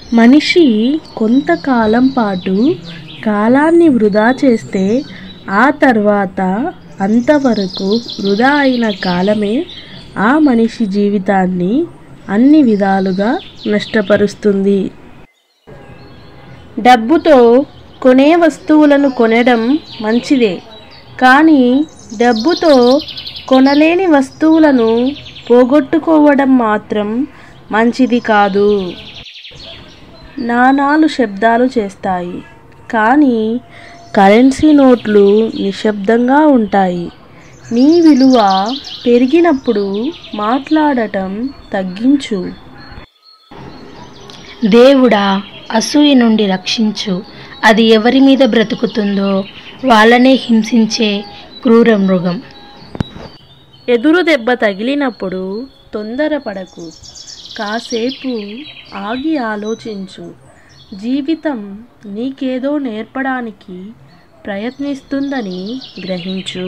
మనిషి కొంతకాలం పాటు కాలాన్ని వృధా చేస్తే ఆ తర్వాత అంతవరకు వృధా అయిన కాలమే ఆ మనిషి జీవితాన్ని అన్ని విధాలుగా నష్టపరుస్తుంది డబ్బుతో కొనే వస్తువులను కొనడం మంచిదే కానీ డబ్బుతో కొనలేని వస్తువులను పోగొట్టుకోవడం మాత్రం మంచిది కాదు నాణాలు శబ్దాలు చేస్తాయి కానీ కరెన్సీ నోట్లు నిశ్శబ్దంగా ఉంటాయి నీ విలువ పెరిగినప్పుడు మాట్లాడటం తగ్గించు దేవుడా అసూయ నుండి రక్షించు అది ఎవరి మీద బ్రతుకుతుందో వాళ్ళనే హింసించే క్రూర మృగం ఎదురు దెబ్బ తగిలినప్పుడు తొందరపడకు కాసేపు ఆగి ఆలోచించు జీవితం నీకేదో నేర్పడానికి ప్రయత్నిస్తుందని గ్రహించు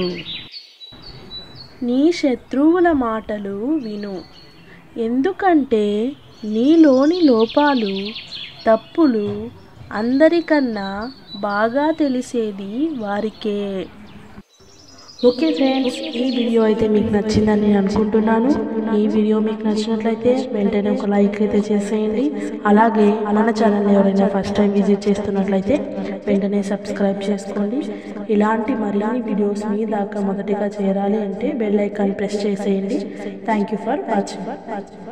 నీ శత్రువుల మాటలు విను ఎందుకంటే నీలోని లోపాలు తప్పులు అందరికన్నా బాగా తెలిసేది వారికే ఓకే ఫ్రెండ్స్ ఈ వీడియో అయితే మీకు నచ్చిందని నేను అనుకుంటున్నాను ఈ వీడియో మీకు నచ్చినట్లయితే వెంటనే ఒక లైక్ అయితే చేసేయండి అలాగే మన ఛానల్ ఎవరైనా ఫస్ట్ టైం విజిట్ చేస్తున్నట్లయితే వెంటనే సబ్స్క్రైబ్ చేసుకోండి ఇలాంటి మరిన్ని వీడియోస్ మీ దాకా మొదటిగా చేరాలి అంటే బెల్ ఐకాన్ ప్రెస్ చేసేయండి థ్యాంక్ యూ ఫర్ వాచింగ్